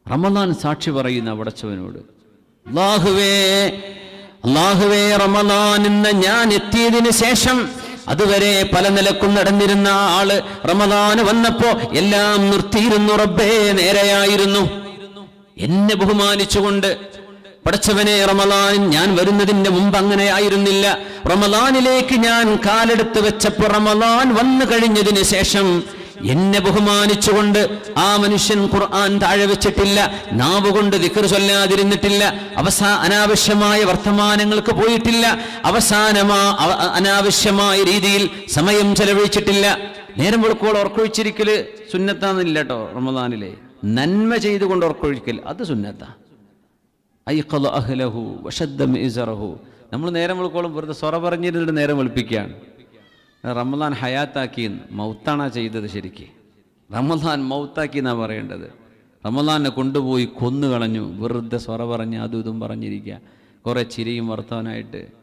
റമദാൻ സാക്ഷി പറയുന്ന പടച്ചവനോട് അള്ളാഹുവേ അള്ളാഹുവേ റമദാൻ എന്ന് ഞാൻ എത്തിയതിന് ശേഷം അതുവരെ പല നിലക്കും നടന്നിരുന്ന ആള് റമദാൻ വന്നപ്പോ എല്ലാം നിർത്തിയിരുന്നു റബ്ബേ നേരെയായിരുന്നു എന്നെ ബഹുമാനിച്ചുകൊണ്ട് പടച്ചവനെ റമദാൻ ഞാൻ വരുന്നതിന്റെ മുമ്പ് അങ്ങനെ ആയിരുന്നില്ല റമദാനിലേക്ക് ഞാൻ കാലെടുത്ത് വെച്ചപ്പോ റമദാൻ വന്നു കഴിഞ്ഞതിന് ശേഷം എന്നെ ബഹുമാനിച്ചുകൊണ്ട് ആ മനുഷ്യൻ ഖുർആൻ താഴെ വെച്ചിട്ടില്ല നാവ് കൊണ്ട് ദിക്കർ ചൊല്ലാതിരുന്നിട്ടില്ല അവസാ അനാവശ്യമായ വർത്തമാനങ്ങൾക്ക് പോയിട്ടില്ല അവസാനമാ അവ- അനാവശ്യമായ രീതിയിൽ സമയം ചെലവഴിച്ചിട്ടില്ല നേരം വെളുക്കോൾ ഉറക്കൊഴിച്ചിരിക്കല് സുന്നത്താന്നില്ല കേട്ടോ റമദാനിലെ നന്മ ചെയ്തുകൊണ്ട് ഉറക്കൊഴിക്കൽ അത് സുന്നത്താ ഐഖദ അഹ്ലഹു വശദ്ദ മിസറഹു നമ്മൾ നേരം വെളുക്കോളം വെറുതെ സൊറ പറഞ്ഞിരുന്നിട്ട് നേരം വെളുപ്പിക്കുകയാണ് റമദാൻ ഹയാത്താക്കി മൗത്താണാ ചെയ്തത് ശരിക്ക് റമദാൻ മൗത്താക്കി എന്നാ പറയേണ്ടത് റമദാനെ കൊണ്ടുപോയി കൊന്നു കളഞ്ഞു വെറുതെ സൊറ പറഞ്ഞ് അതും ഇതും പറഞ്ഞിരിക്കുക കുറേ ചിരിയും വർത്തവനായിട്ട്